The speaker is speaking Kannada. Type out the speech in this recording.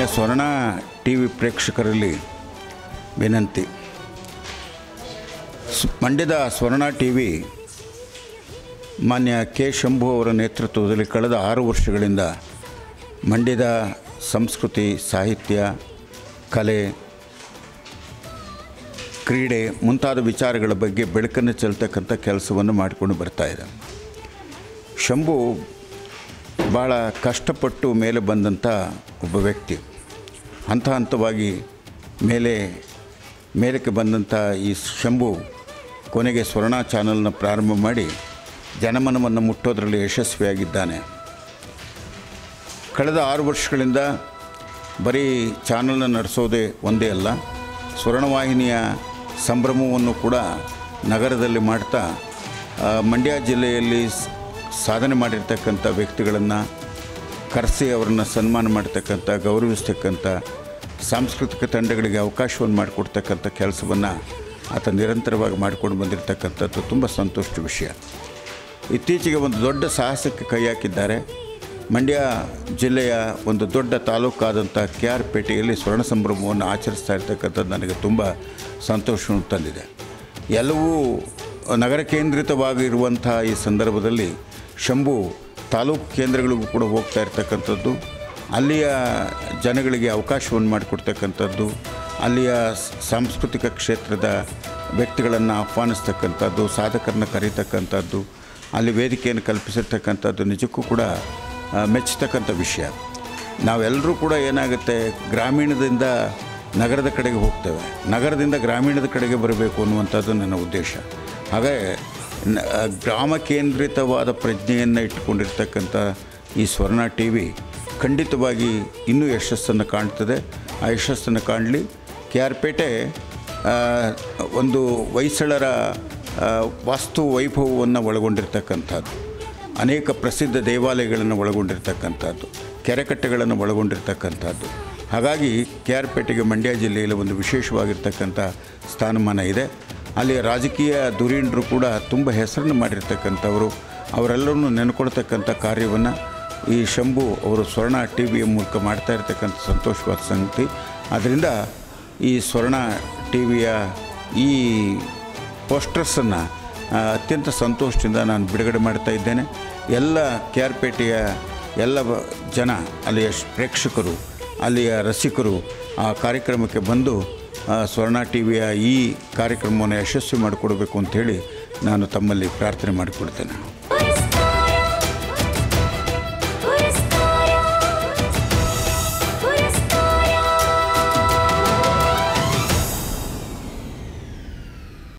ಸ್ವರ್ಣ ಟಿ ವಿ ಪ್ರೇಕ್ಷಕರಲ್ಲಿ ವಿನಂತಿ ಸ್- ಮಂಡ್ಯದ ಸ್ವರ್ಣ ಟಿ ವಿ ಮಾನ್ಯ ಕೆ ಶಂಭು ಅವರ ನೇತೃತ್ವದಲ್ಲಿ ಕಳೆದ ಆರು ವರ್ಷಗಳಿಂದ ಮಂಡ್ಯದ ಸಂಸ್ಕೃತಿ ಸಾಹಿತ್ಯ ಕಲೆ ಕ್ರೀಡೆ ಮುಂತಾದ ವಿಚಾರಗಳ ಬಗ್ಗೆ ಬೆಳಕನ್ನು ಚೆಲ್ತಕ್ಕಂಥ ಕೆಲಸವನ್ನು ಮಾಡಿಕೊಂಡು ಬರ್ತಾ ಇದೆ ಶಂಭು ಭಾಳ ಕಷ್ಟಪಟ್ಟು ಮೇಲೆ ಬಂದಂಥ ಒಬ್ಬ ವ್ಯಕ್ತಿ ಹಂತ ಹಂತವಾಗಿ ಮೇಲೆ ಮೇಲಕ್ಕೆ ಬಂದಂಥ ಈ ಶಂಭು ಕೊನೆಗೆ ಸ್ವರ್ಣ ಚಾನಲ್ನ ಪ್ರಾರಂಭ ಮಾಡಿ ಜನಮನವನ್ನು ಮುಟ್ಟೋದರಲ್ಲಿ ಯಶಸ್ವಿಯಾಗಿದ್ದಾನೆ ಕಳೆದ ಆರು ವರ್ಷಗಳಿಂದ ಬರೀ ಚಾನಲ್ನ ನಡೆಸೋದೇ ಒಂದೇ ಅಲ್ಲ ಸ್ವರ್ಣವಾಹಿನಿಯ ಸಂಭ್ರಮವನ್ನು ಕೂಡ ನಗರದಲ್ಲಿ ಮಾಡ್ತಾ ಆ, ಮಂಡ್ಯ ಜಿಲ್ಲೆಯಲ್ಲಿ ಸ್- ಸಾಧನೆ ಮಾಡಿರ್ತಕ್ಕಂಥ ವ್ಯಕ್ತಿಗಳನ್ನು ಕರೆಸಿ ಅವರನ್ನು ಸನ್ಮಾನ ಮಾಡ್ತಕ್ಕಂಥ ಗೌರವಿಸ್ತಕ್ಕಂಥ ಸಾಂಸ್ಕೃತಿಕ ತಂಡಗಳಿಗೆ ಅವಕಾಶವನ್ನು ಮಾಡಿಕೊಡ್ತಕ್ಕಂಥ ಕೆಲಸವನ್ನು ಆತ ನಿರಂತರವಾಗಿ ಮಾಡಿಕೊಂಡು ಬಂದಿರತಕ್ಕಂಥದ್ದು ತುಂಬ ಸಂತೋಷದ ವಿಷಯ ಇತ್ತೀಚೆಗೆ ಒಂದು ದೊಡ್ಡ ಸಾಹಸಕ್ಕೆ ಕೈ ಹಾಕಿದ್ದಾರೆ ಮಂಡ್ಯ ಜಿಲ್ಲೆಯ ಒಂದು ದೊಡ್ಡ ತಾಲೂಕಾದಂಥ ಕೆ ಆರ್ ಪೇಟೆಯಲ್ಲಿ ಸ್ವರ್ಣ ಸಂಭ್ರಮವನ್ನು ಆಚರಿಸ್ತಾ ಇರ್ತಕ್ಕಂಥದ್ದು ನನಗೆ ತುಂಬ ಸಂತೋಷವನ್ನು ತಂದಿದೆ ಎಲ್ಲವೂ ನಗರ ಕೇಂದ್ರಿತವಾಗಿರುವಂಥ ಈ ಸಂದರ್ಭದಲ್ಲಿ ಶಂಭು ತಾಲೂಕು ಕೇಂದ್ರಗಳಿಗೂ ಕೂಡ ಹೋಗ್ತಾ ಇರ್ತಕ್ಕಂಥದ್ದು ಅಲ್ಲಿಯ ಜನಗಳಿಗೆ ಅವಕಾಶವನ್ನು ಮಾಡಿಕೊಡ್ತಕ್ಕಂಥದ್ದು ಅಲ್ಲಿಯ ಸ್- ಸಾಂಸ್ಕೃತಿಕ ಕ್ಷೇತ್ರದ ವ್ಯಕ್ತಿಗಳನ್ನು ಆಹ್ವಾನಿಸ್ತಕ್ಕಂಥದ್ದು ಸಾಧಕರನ್ನ ಕರೀತಕ್ಕಂಥದ್ದು ಅಲ್ಲಿ ವೇದಿಕೆಯನ್ನು ಕಲ್ಪಿಸಿರ್ತಕ್ಕಂಥದ್ದು ನಿಜಕ್ಕೂ ಕೂಡ ಆ, ಮೆಚ್ಚತಕ್ಕಂಥ ವಿಷಯ ನಾವೆಲ್ಲರೂ ಕೂಡ ಏನಾಗುತ್ತೆ ಗ್ರಾಮೀಣದಿಂದ ನಗರದ ಕಡೆಗೆ ಹೋಗ್ತೇವೆ ನಗರದಿಂದ ಗ್ರಾಮೀಣದ ಕಡೆಗೆ ಬರಬೇಕು ಅನ್ನುವಂಥದ್ದು ನನ್ನ ಉದ್ದೇಶ ಹಾಗಾಗಿ ನ- ಆ, ಗ್ರಾಮ ಕೇಂದ್ರಿತವಾದ ಪ್ರಜ್ಞೆಯನ್ನು ಇಟ್ಟುಕೊಂಡಿರ್ತಕ್ಕಂಥ ಈ ಸ್ವರ್ಣ ಟಿ ವಿ ಖಂಡಿತವಾಗಿ ಇನ್ನೂ ಯಶಸ್ಸನ್ನು ಕಾಣ್ತದೆ ಆ ಯಶಸ್ಸನ್ನು ಕಾಣಲಿ ಕೆ ಆರ್ ಪೇಟೆ ಆ, ಒಂದು ಹೊಯ್ಸಳರ ಆ, ವಾಸ್ತು ವೈಭವವನ್ನು ಒಳಗೊಂಡಿರ್ತಕ್ಕಂಥದ್ದು ಅನೇಕ ಪ್ರಸಿದ್ಧ ದೇವಾಲಯಗಳನ್ನು ಒಳಗೊಂಡಿರ್ತಕ್ಕಂಥದ್ದು ಕೆರೆಕಟ್ಟೆಗಳನ್ನು ಒಳಗೊಂಡಿರ್ತಕ್ಕಂಥದ್ದು ಹಾಗಾಗಿ ಕೆ ಆರ್ ಪೇಟೆಗೆ ಮಂಡ್ಯ ಜಿಲ್ಲೆಯಲ್ಲಿ ಒಂದು ವಿಶೇಷವಾಗಿರ್ತಕ್ಕಂಥ ಸ್ಥಾನಮಾನ ಇದೆ ಅಲ್ಲಿ ರಾಜಕೀಯ ಧುರೀಣರು ಕೂಡ ತುಂಬ ಹೆಸರನ್ನು ಮಾಡಿರ್ತಕ್ಕಂಥವರು ಅವರೆಲ್ಲರನ್ನು ನೆನ್ಕೊಳ್ತಕ್ಕಂಥ ಕಾರ್ಯವನ್ನು ಈ ಶಂಭು ಅವರು ಸ್ವರ್ಣ ಟಿ ವಿಯ ಮೂಲಕ ಮಾಡ್ತಾ ಇರ್ತಕ್ಕಂಥ ಸಂತೋಷವಾದ ಸಂಗತಿ ಆದ್ದರಿಂದ ಈ ಸ್ವರ್ಣ ಟಿ ವಿಯ ಈ ಪೋಸ್ಟರ್ಸನ್ನು ಅತ್ಯಂತ ಸಂತೋಷದಿಂದ ನಾನು ಬಿಡುಗಡೆ ಮಾಡ್ತಾ ಇದ್ದೇನೆ ಎಲ್ಲ ಕೆ ಆರ್ ಪೇಟೆಯ ಎಲ್ಲ ಬ- ಜನ ಅಲ್ಲಿಯ ಶ್- ಪ್ರೇಕ್ಷಕರು ಅಲ್ಲಿಯ ರಸಿಕರು ಆ ಕಾರ್ಯಕ್ರಮಕ್ಕೆ ಬಂದು ಆ, ಸ್ವರ್ಣ ಟಿ ವಿಯ ಈ ಕಾರ್ಯಕ್ರಮವನ್ನು ಯಶಸ್ವಿ ಮಾಡಿಕೊಡ್ಬೇಕು ಅಂಥೇಳಿ ನಾನು ತಮ್ಮಲ್ಲಿ ಪ್ರಾರ್ಥನೆ ಮಾಡಿಕೊಡ್ತೇನೆ